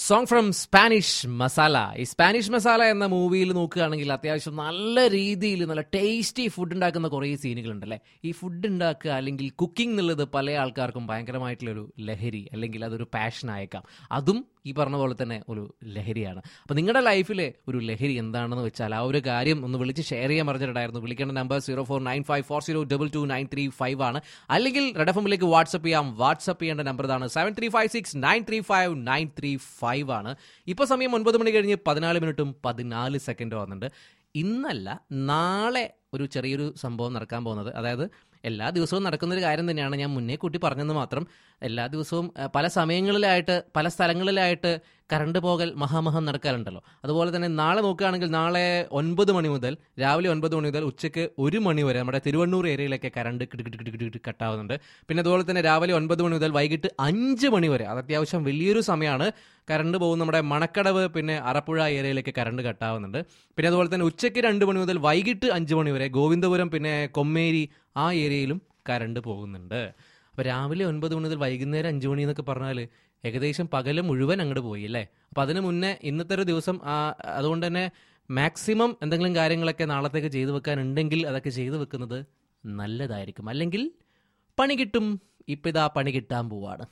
song from Spanish masala ഈ Spanish masala എന്ന മൂവിയിൽ നോക്കുകയാണെങ്കിൽ അത്യാവശ്യം നല്ല രീതിയിൽ നല്ല ടേസ്റ്റി ഫുഡ് ഉണ്ടാക്കുന്ന കുറേ സീനുകളുണ്ടല്ലേ ഈ ഫുഡ് ഉണ്ടാക്കുക അല്ലെങ്കിൽ കുക്കിംഗ് എന്നുള്ളത് പല ആൾക്കാർക്കും ഭയങ്കരമായിട്ടുള്ളൊരു ലഹരി അല്ലെങ്കിൽ അതൊരു പാഷൻ ആയേക്കാം അതും ഈ പറഞ്ഞ പോലെ തന്നെ ഒരു ലഹരിയാണ് അപ്പോൾ നിങ്ങളുടെ ലൈഫിലെ ഒരു ലഹരി എന്താണെന്ന് വെച്ചാൽ ആ ഒരു കാര്യം ഒന്ന് വിളിച്ച് ഷെയർ ചെയ്യാൻ പറഞ്ഞിട്ടുണ്ടായിരുന്നു വിളിക്കേണ്ട number zero four nine five four zero double two nine three five ആണ് അല്ലെങ്കിൽ റെഡ് എഫ് എമ്മിലേക്ക് വാട്സപ്പ് ചെയ്യാം വാട്സപ്പ് ചെയ്യേണ്ട നമ്പർ ഇതാണ് seven three five six nine three five nine three five ആണ് ഇപ്പോൾ സമയം ഒൻപത് മണി കഴിഞ്ഞ് പതിനാല് മിനിറ്റും പതിനാല് സെക്കൻഡും ആകുന്നുണ്ട് ഇന്നല്ല നാളെ ഒരു ചെറിയൊരു സംഭവം നടക്കാൻ പോകുന്നത് അതായത് എല്ലാ ദിവസവും നടക്കുന്ന ഒരു കാര്യം തന്നെയാണ് ഞാൻ മുന്നേ കൂട്ടി പറഞ്ഞെന്ന് മാത്രം എല്ലാ ദിവസവും അഹ്, പല സമയങ്ങളിലായിട്ട് പല സ്ഥലങ്ങളിലായിട്ട് കറണ്ട് പോകൽ മഹാമഹം നടക്കാറുണ്ടല്ലോ അതുപോലെ തന്നെ നാളെ നോക്കുകയാണെങ്കിൽ നാളെ ഒൻപത് മണി മുതൽ രാവിലെ ഒൻപത് മണി മുതൽ ഉച്ചയ്ക്ക് ഒരു മണി വരെ നമ്മുടെ തിരുവണ്ണൂർ ഏരിയയിലൊക്കെ കറണ്ട് കിടുകിട്ട് കട്ടാവുന്നുണ്ട് പിന്നെ അതുപോലെ തന്നെ രാവിലെ ഒൻപത് മണി മുതൽ വൈകിട്ട് അഞ്ച് മണി വരെ അത് അത്യാവശ്യം വലിയൊരു സമയമാണ് കറണ്ട് പോകും നമ്മുടെ മണക്കടവ് പിന്നെ അറപ്പുഴ ഏരിയയിലേക്ക് കറണ്ട് കട്ടാവുന്നുണ്ട് പിന്നെ അതുപോലെ തന്നെ ഉച്ചയ്ക്ക് രണ്ട് മണി മുതൽ വൈകിട്ട് അഞ്ച് മണി വരെ ഗോവിന്ദപുരം പിന്നെ കൊമ്മേരി ആ ഏരിയയിലും കറണ്ട് പോകുന്നുണ്ട് അപ്പോൾ രാവിലെ ഒൻപത് മണി മുതൽ വൈകുന്നേരം അഞ്ച് മണി എന്നൊക്കെ പറഞ്ഞാൽ ഏകദേശം പകല് മുഴുവൻ അങ്ങോട്ട് പോയി അല്ലേ അപ്പോൾ അതിന് മുന്നേ ഇന്നത്തെ ഒരു ദിവസം ആ, അതുകൊണ്ട് തന്നെ മാക്സിമം എന്തെങ്കിലും കാര്യങ്ങളൊക്കെ നാളത്തേക്ക് ചെയ്തു വെക്കാനുണ്ടെങ്കിൽ അതൊക്കെ ചെയ്തു വെക്കുന്നത് നല്ലതായിരിക്കും അല്ലെങ്കിൽ പണി കിട്ടും ഇപ്പം ഇതാ പണി കിട്ടാൻ പോവാണ്